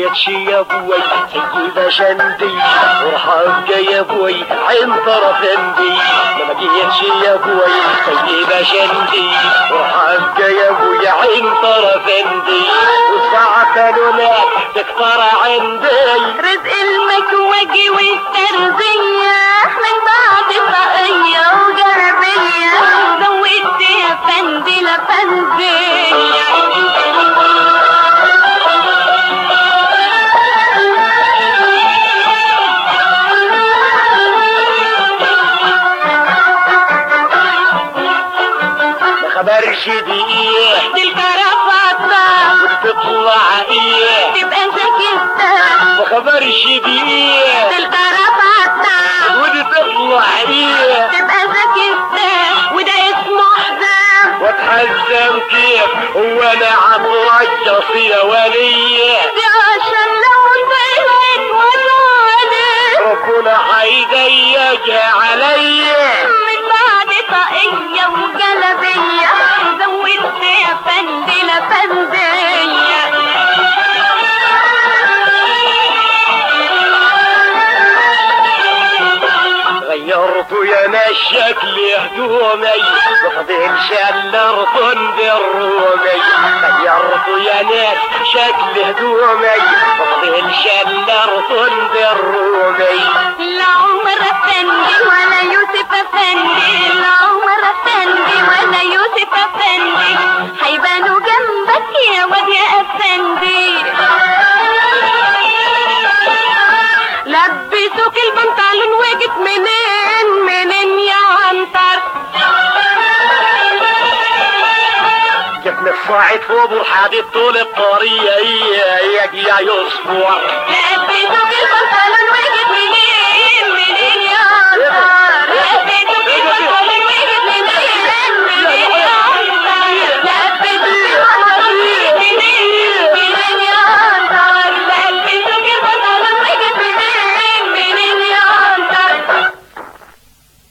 بقيتش يا ابوي سيدة شندي وحق يا ابوي عين طرف اندي ما بقيتش يا ابوي سيدة شندي وحق يا ابوي عين طرف اندي وساعة لولاك تكتر عندي رزق المكوجي والترزية من بعد طاقية وجربية زودت يا فندي لفندية ما خبرش دي ايه دي الكرافطة وتطلع ايه تبقى زكيتة ما خبرش دي ايه دي الكرافطة ودي تطلع ايه تبقى زكيتة وده اسمه حزام واتحزم كيف هو انا عطرجص يا وليه دي عشان لو طلعت وطالت ربنا هيضيقها عليا من بعد طاقية وجلبية زودت يا فندي لفندية غيرت يا ناس شكل هدومي وفضل شلر طن الرومي غيرت يا ناس شكل هدومي وفضل شلر طن الرومي لا عمر افندي ولا يوسف افندي لا عمر افندي ولا يوسف افندي هيبانوا جنبك يا واد يا افندي لبسوك البنطلون وجيت منين منين يا عنتر جبنا الصاعد فوق الحديد طول الطريق يا يا يصفر لبسوك